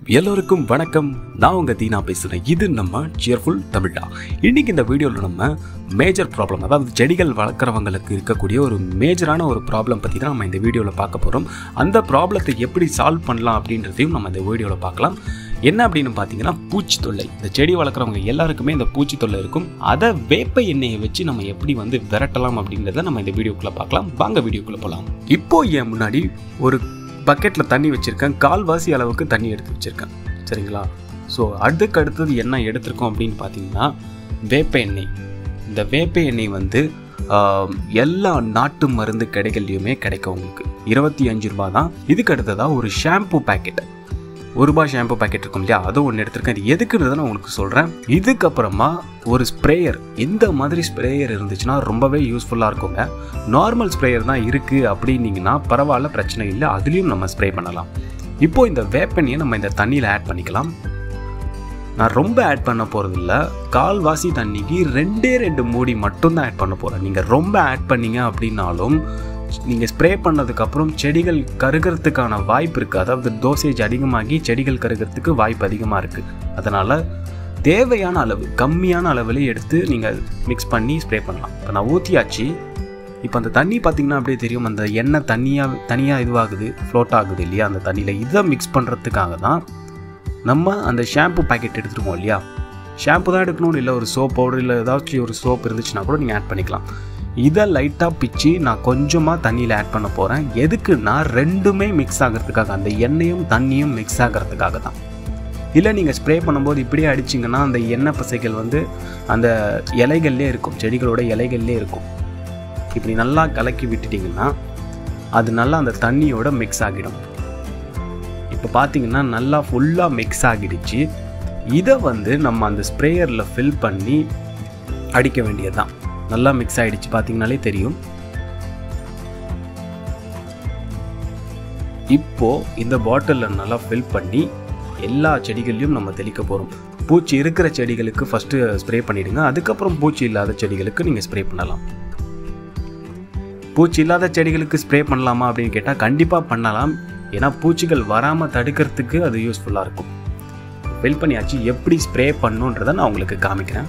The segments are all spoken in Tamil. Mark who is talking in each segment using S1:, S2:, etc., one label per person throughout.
S1: எல்லோருக்கும் வணக்கம் நான் உங்க தீனா பேசுறேன் இது நம்ம சியர்ஃபுல் தமிழா இன்னைக்கு இந்த வீடியோவில் நம்ம மேஜர் ப்ராப்ளம் அதாவது செடிகள் வளர்க்குறவங்களுக்கு இருக்கக்கூடிய ஒரு மேஜரான ஒரு ப்ராப்ளம் பற்றி தான் நம்ம இந்த வீடியோவில் பார்க்க போகிறோம் அந்த ப்ராப்ளத்தை எப்படி சால்வ் பண்ணலாம் அப்படின்றதையும் நம்ம இந்த வீடியோவில் பார்க்கலாம் என்ன அப்படின்னு பார்த்தீங்கன்னா பூச்சி தொல்லை இந்த செடி வளர்க்குறவங்க எல்லாருக்குமே இந்த பூச்சி தொல்லை இருக்கும் அதை வேப்ப எண்ணெயை வச்சு நம்ம எப்படி வந்து விரட்டலாம் அப்படின்றத நம்ம இந்த வீடியோக்குள்ளே பார்க்கலாம் வாங்க வீடியோக்குள்ளே போகலாம் இப்போ என் முன்னாடி ஒரு பக்கெட்டில் தண்ணி வச்சுருக்கேன் கால்வாசி அளவுக்கு தண்ணி எடுத்து வச்சுருக்கேன் சரிங்களா ஸோ அதுக்கு அடுத்தது என்ன எடுத்திருக்கோம் அப்படின்னு பார்த்தீங்கன்னா வேப்ப எண்ணெய் இந்த வேப்ப எண்ணெய் வந்து ஆஹ், எல்லா நாட்டு மருந்து கடைகள்லையுமே கிடைக்கும் உங்களுக்கு இருபத்தி அஞ்சு ரூபா தான் இதுக்கு அடுத்ததாக ஒரு ஷாம்பு பேக்கெட் ஒரு ரூபாய் ஷாம்பு பேக்கெட் இருக்கும் இல்லையா அதை ஒன்று எடுத்திருக்கேன் இது எதுக்குன்றதை நான் உங்களுக்கு சொல்கிறேன் இதுக்கப்புறமா ஒரு ஸ்ப்ரேயர் இந்த மாதிரி ஸ்ப்ரேயர் இருந்துச்சுன்னா ரொம்பவே யூஸ்ஃபுல்லாக இருக்குங்க நார்மல் ஸ்ப்ரேயர் தான் இருக்குது அப்படின்னீங்கன்னா பரவாயில்ல பிரச்சனை இல்லை அதுலேயும் நம்ம ஸ்ப்ரே பண்ணலாம் இப்போ இந்த வேப்பெண்ணையை நம்ம இந்த தண்ணியில் ஆட் பண்ணிக்கலாம் நான் ரொம்ப ஆட் பண்ண போகிறது இல்லை கால்வாசி தண்ணிக்கு ரெண்டே ரெண்டு மூடி மட்டும்தான் ஆட் பண்ண போகிறேன் நீங்கள் ரொம்ப ஆட் பண்ணீங்க அப்படின்னாலும் நீங்கள் ஸ்ப்ரே பண்ணதுக்கப்புறம் செடிகள் கருகிறதுக்கான வாய்ப்பு இருக்குது அதாவது டோசேஜ் அதிகமாகி செடிகள் கருகிறதுக்கு வாய்ப்பு அதிகமாக இருக்குது அதனால் தேவையான அளவு கம்மியான அளவில் எடுத்து நீங்கள் மிக்ஸ் பண்ணி ஸ்ப்ரே பண்ணலாம் இப்போ நான் ஊற்றியாச்சு இப்போ அந்த தண்ணி பார்த்தீங்கன்னா அப்படியே தெரியும் அந்த எண்ணெய் தனியாக தனியாக இதுவாகுது ஃப்ளோட் ஆகுது இல்லையா அந்த தண்ணியில் இதை மிக்ஸ் பண்ணுறதுக்காக தான் நம்ம அந்த ஷாம்பு பாக்கெட் எடுத்துருக்கோம் இல்லையா ஷாம்பு தான் எடுக்கணும்னு இல்லை ஒரு சோப் பவுடர் இல்லை ஏதாச்சும் ஒரு சோப் இருந்துச்சுன்னா கூட நீங்கள் ஆட் பண்ணிக்கலாம் இதை லைட்டாக பிச்சு நான் கொஞ்சமாக தண்ணியில் ஆட் பண்ண போகிறேன் எதுக்குன்னா ரெண்டுமே மிக்ஸ் ஆகிறதுக்காக அந்த எண்ணெயும் தண்ணியும் மிக்ஸ் ஆகிறதுக்காக தான் இல்லை நீங்கள் ஸ்ப்ரே பண்ணும்போது இப்படியே அடிச்சிங்கன்னா அந்த எண்ணெய் பசைகள் வந்து அந்த இலைகள்லே இருக்கும் செடிகளோட இலைகள்லே இருக்கும் இப்படி நல்லா கலக்கி விட்டுட்டிங்கன்னா அது நல்லா அந்த தண்ணியோட மிக்ஸ் ஆகிடும் இப்போ பார்த்தீங்கன்னா நல்லா ஃபுல்லாக மிக்ஸ் ஆகிடுச்சு இதை வந்து நம்ம அந்த ஸ்ப்ரேயரில் ஃபில் பண்ணி அடிக்க வேண்டியதுதான் நல்லா மிக்ஸ் ஆகிடுச்சு பார்த்தீங்கனாலே தெரியும் இப்போ இந்த பாட்டிலில் நல்லா ஃபில் பண்ணி எல்லா செடிகள்லையும் நம்ம தெளிக்க போகிறோம் பூச்சி இருக்கிற செடிகளுக்கு ஃபஸ்ட்டு ஸ்ப்ரே பண்ணிவிடுங்க அதுக்கப்புறம் பூச்சி இல்லாத செடிகளுக்கு நீங்கள் ஸ்ப்ரே பண்ணலாம் பூச்சி இல்லாத செடிகளுக்கு ஸ்ப்ரே பண்ணலாமா அப்படின்னு கேட்டால் கண்டிப்பாக பண்ணலாம் ஏன்னா பூச்சிகள் வராமல் தடுக்கிறதுக்கு அது யூஸ்ஃபுல்லாக இருக்கும் ஃபில் பண்ணியாச்சு எப்படி ஸ்ப்ரே பண்ணுன்றதை நான் உங்களுக்கு காமிக்கிறேன்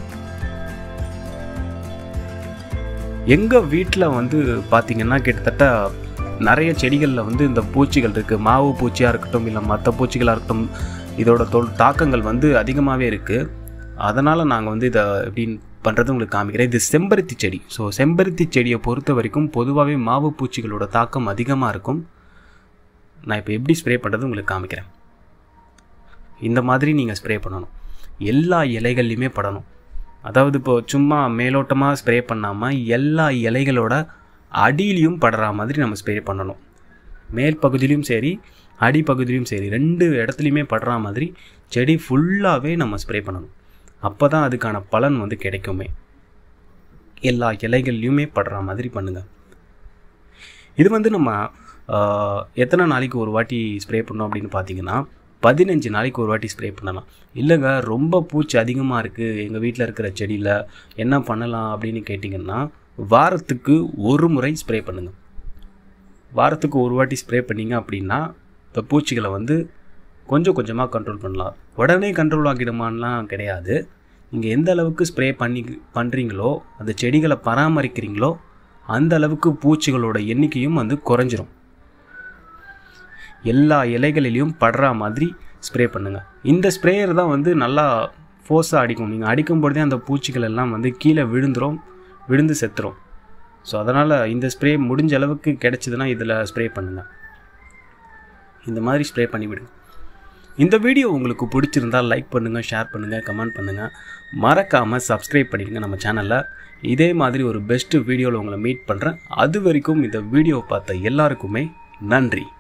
S1: எங்கள் வீட்டில் வந்து பார்த்தீங்கன்னா கிட்டத்தட்ட நிறைய செடிகளில் வந்து இந்த பூச்சிகள் இருக்குது மாவு பூச்சியாக இருக்கட்டும் இல்லை மற்ற பூச்சிகளாக இருக்கட்டும் இதோட தொல் தாக்கங்கள் வந்து அதிகமாகவே இருக்குது அதனால் நாங்கள் வந்து இதை எப்படின்னு பண்ணுறது உங்களுக்கு காமிக்கிறேன் இது செம்பருத்தி செடி ஸோ செம்பருத்தி செடியை பொறுத்த வரைக்கும் பொதுவாகவே மாவு பூச்சிகளோட தாக்கம் அதிகமாக இருக்கும் நான் இப்போ எப்படி ஸ்ப்ரே பண்ணுறது உங்களுக்கு காமிக்கிறேன் இந்த மாதிரி நீங்கள் ஸ்ப்ரே பண்ணணும் எல்லா இலைகள்லையுமே படணும் அதாவது இப்போ சும்மா மேலோட்டமாக ஸ்ப்ரே பண்ணாமல் எல்லா இலைகளோட அடியிலையும் படுற மாதிரி நம்ம ஸ்ப்ரே பண்ணணும் மேல் பகுதியிலையும் சரி அடிப்பகுதியிலையும் சரி ரெண்டு இடத்துலையுமே படுற மாதிரி செடி ஃபுல்லாகவே நம்ம ஸ்ப்ரே பண்ணணும் அப்போ தான் அதுக்கான பலன் வந்து கிடைக்குமே எல்லா இலைகள்லையுமே படுற மாதிரி பண்ணுங்கள் இது வந்து நம்ம ஆஹ், எத்தனை நாளைக்கு ஒரு வாட்டி ஸ்ப்ரே பண்ணோம் அப்படின்னு பார்த்தீங்கன்னா பதினஞ்சு நாளைக்கு ஒரு வாட்டி ஸ்ப்ரே பண்ணலாம் இல்லைங்க ரொம்ப பூச்சி அதிகமாக இருக்குது எங்கள் வீட்டில் இருக்கிற செடியில் என்ன பண்ணலாம் அப்படின்னு கேட்டிங்கன்னா வாரத்துக்கு ஒரு முறை ஸ்ப்ரே பண்ணுங்கள் வாரத்துக்கு ஒரு வாட்டி ஸ்ப்ரே பண்ணீங்க அப்படின்னா இந்த பூச்சிகளை வந்து கொஞ்சம் கொஞ்சமாக கண்ட்ரோல் பண்ணலாம் உடனே கண்ட்ரோல் ஆகிடுமான்லாம் கிடையாது நீங்கள் எந்த அளவுக்கு ஸ்ப்ரே பண்ணி பண்ணுறீங்களோ அந்த செடிகளை பராமரிக்கிறீங்களோ அந்த அளவுக்கு பூச்சிகளோட எண்ணிக்கையும் வந்து குறைஞ்சிரும் எல்லா இலைகளிலையும் படுற மாதிரி ஸ்ப்ரே பண்ணுங்கள் இந்த ஸ்ப்ரேயர் தான் வந்து நல்லா ஃபோர்ஸாக அடிக்கும் நீங்கள் அடிக்கும் பொழுதே அந்த பூச்சிகள் எல்லாம் வந்து கீழே விழுந்துரும் விழுந்து செத்துரும் ஸோ அதனால் இந்த ஸ்ப்ரே முடிஞ்ச அளவுக்கு கிடைச்சதுன்னா இதில் ஸ்ப்ரே பண்ணுங்கள் இந்த மாதிரி ஸ்ப்ரே பண்ணி விடுங்க இந்த வீடியோ உங்களுக்கு பிடிச்சிருந்தா லைக் பண்ணுங்கள் ஷேர் பண்ணுங்கள் கமெண்ட் பண்ணுங்கள் மறக்காமல் சப்ஸ்கிரைப் பண்ணிடுங்க நம்ம சேனலில் இதே மாதிரி ஒரு பெஸ்ட்டு வீடியோவில் உங்களை மீட் பண்ணுறேன் அது வரைக்கும் இந்த வீடியோ பார்த்த எல்லாருக்குமே நன்றி